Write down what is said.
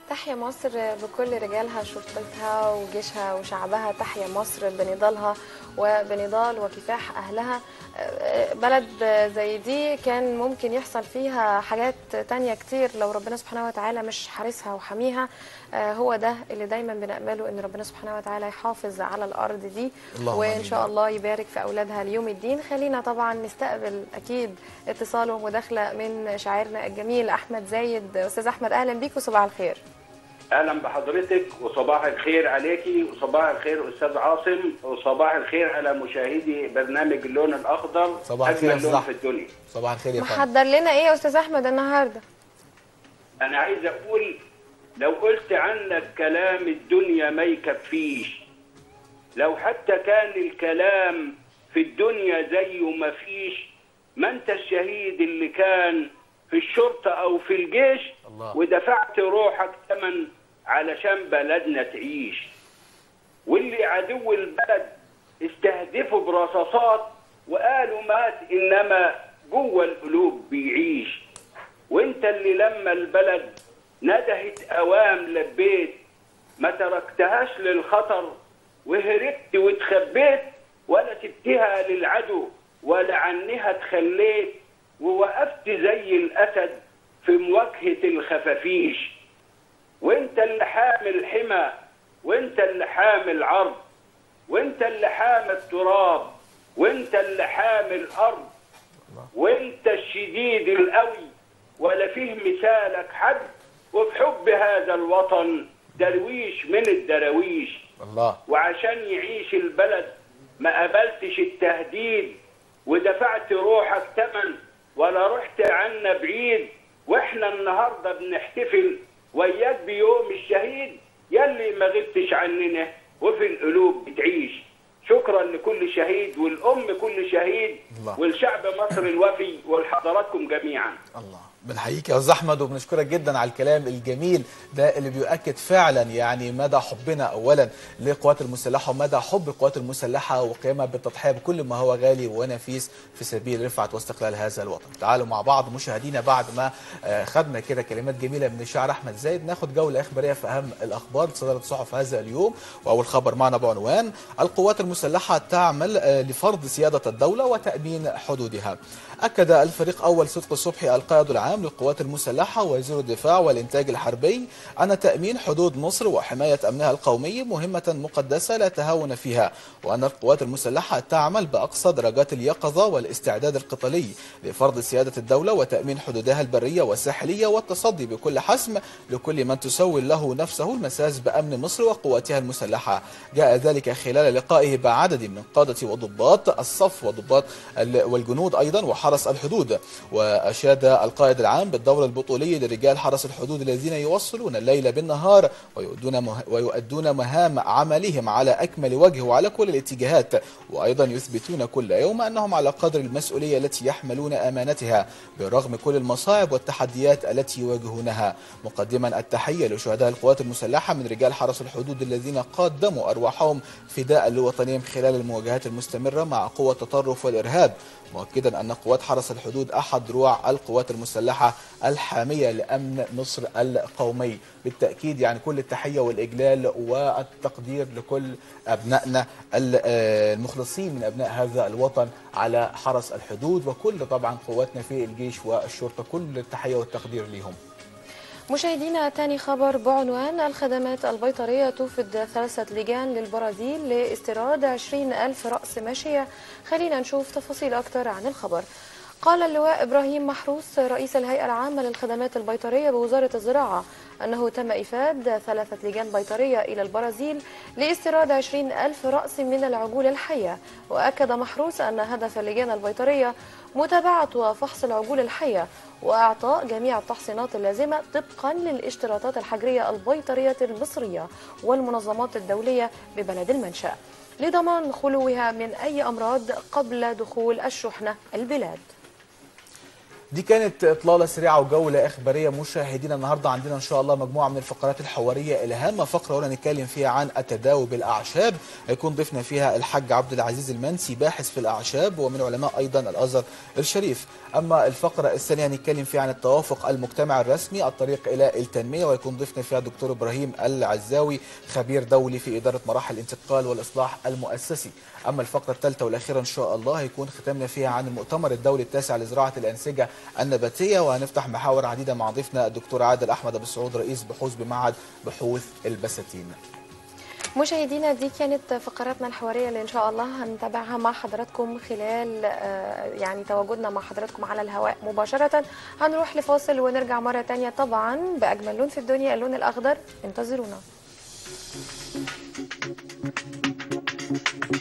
تحيا مصر بكل رجالها شرطتها وجيشها وشعبها تحيا مصر بنضالها وبنضال وكفاح أهلها بلد زي دي كان ممكن يحصل فيها حاجات تانية كتير لو ربنا سبحانه وتعالى مش حارسها وحميها هو ده اللي دايما بنأمله ان ربنا سبحانه وتعالى يحافظ على الأرض دي اللهم وإن آمين. شاء الله يبارك في أولادها ليوم الدين خلينا طبعا نستقبل أكيد اتصال ومداخلة من شاعرنا الجميل أحمد زايد أستاذ أحمد أهلا بيك وصباح الخير اهلا بحضرتك وصباح الخير عليكي وصباح الخير استاذ عاصم وصباح الخير على مشاهدي برنامج اللون الاخضر صباح الخير يا اجمل أستاذ لون أحمد. في الدنيا صباح الخير يا فندم محضر لنا إيه يا أستاذ أحمد النهاردة انا عايز اقول لو قلت عنك كلام الدنيا ما يكفيش لو حتى كان الكلام في الدنيا زيه ما فيش ما انت الشهيد اللي كان في الشرطة او في الجيش الله. ودفعت روحك ثمن علشان بلدنا تعيش واللي عدو البلد استهدفوا برصاصات وقالوا مات انما جوه القلوب بيعيش وانت اللي لما البلد ندهت اوام لبيت ما تركتهاش للخطر وهربت واتخبيت ولا سبتها للعدو ولا عنها تخليت ووقفت زي الاسد في مواجهه الخفافيش وانت اللي حامل حمى وانت اللي حامل عرض وانت اللي حامل التراب وانت اللي حامل ارض وانت الشديد القوي ولا فيه مثالك حد وفي حب هذا الوطن درويش من الدراويش الله وعشان يعيش البلد ما قبلتش التهديد ودفعت روحك ثمن ولا رحت عنا بعيد واحنا النهارده بنحتفل وياك بيوم الشهيد يلي ما غبتش عننا وفي القلوب بتعيش شكرا لكل شهيد والام كل شهيد الله. والشعب مصر الوفي ولحضراتكم جميعا الله بنحييك يا استاذ احمد وبنشكرك جدا على الكلام الجميل ده اللي بيؤكد فعلا يعني مدى حبنا اولا للقوات المسلحه ومدى حب القوات المسلحه وقيامها بالتضحيه بكل ما هو غالي ونفيس في سبيل رفعه واستقلال هذا الوطن. تعالوا مع بعض مشاهدينا بعد ما آه، خدنا كده كلمات جميله من الشاعر احمد زايد ناخد جوله اخباريه في اهم الاخبار صدرت صحف هذا اليوم واول خبر معنا بعنوان القوات المسلحه تعمل آه، لفرض سياده الدوله وتامين حدودها. أكد الفريق أول صدق الصبحي القائد العام للقوات المسلحة وزير الدفاع والإنتاج الحربي أن تأمين حدود مصر وحماية أمنها القومي مهمة مقدسة لا تهاون فيها وأن القوات المسلحة تعمل بأقصى درجات اليقظة والاستعداد القتالي لفرض سيادة الدولة وتأمين حدودها البرية والساحلية والتصدي بكل حسم لكل من تسول له نفسه المساس بأمن مصر وقواتها المسلحة جاء ذلك خلال لقائه بعدد من قادة وضباط الصف وضباط ال- والجنود أيضا وحرس الحدود وأشاد القائد العام بالدور البطولي لرجال حرس الحدود الذين يوصلون الليل بالنهار ويؤدون, مه... ويؤدون مهام عملهم على أكمل وجه وعلى كل الاتجاهات وأيضا يثبتون كل يوم أنهم على قدر المسؤولية التي يحملون أمانتها برغم كل المصاعب والتحديات التي يواجهونها مقدما التحية لشهداء القوات المسلحة من رجال حرس الحدود الذين قدموا أرواحهم فداء لوطنهم خلال المواجهات المستمرة مع قوى التطرف والإرهاب مؤكدا أن قوات حرس الحدود أحد دروع القوات المسلحة الحامية لأمن مصر القومي بالتأكيد يعني كل التحية والإجلال والتقدير لكل أبنائنا ال- آه، المخلصين من أبناء هذا الوطن على حرس الحدود وكل طبعا قواتنا في الجيش والشرطة كل التحية والتقدير لهم مشاهدينا تاني خبر بعنوان الخدمات البيطرية توفد ثلاثة لجان للبرازيل لاستيراد 20 ألف رأس ماشية خلينا نشوف تفاصيل أكتر عن الخبر قال اللواء إبراهيم محروس رئيس الهيئة العامة للخدمات البيطرية بوزارة الزراعة أنه تم إفاد ثلاثة لجان بيطرية إلى البرازيل لاستيراد 20 ألف رأس من العجول الحية وأكد محروس أن هدف اللجان البيطرية متابعة وفحص العجول الحية وإعطاء جميع التحصينات اللازمة طبقا للاشتراطات الحجرية البيطرية المصرية والمنظمات الدولية ببلد المنشأ لضمان خلوها من أي أمراض قبل دخول الشحنة البلاد دي كانت اطلاله سريعه وجوله اخباريه مشاهدينا النهارده عندنا ان شاء الله مجموعه من الفقرات الحواريه الهامه فقره اولى نتكلم فيها عن التداوي بالاعشاب هيكون ضيفنا فيها الحاج عبد العزيز المنسي باحث في الاعشاب ومن علماء ايضا الازهر الشريف اما الفقره الثانيه هنتكلم فيها عن التوافق المجتمع الرسمي الطريق الى التنميه ويكون ضيفنا فيها دكتور ابراهيم العزاوي خبير دولي في اداره مراحل الانتقال والاصلاح المؤسسي اما الفقره الثالثه والاخيره ان شاء الله هيكون ختامنا فيها عن المؤتمر الدولي التاسع لزراعه الانسجه النباتيه وهنفتح محاور عديده مع ضيفنا الدكتور عادل احمد ابو سعود رئيس بحوث بمعهد بحوث البساتين مشاهدينا دي كانت فقراتنا الحواريه اللي ان شاء الله هنتابعها مع حضراتكم خلال آه، يعني تواجدنا مع حضراتكم على الهواء مباشره هنروح لفاصل ونرجع مره تانية طبعا باجمل لون في الدنيا اللون الاخضر انتظرونا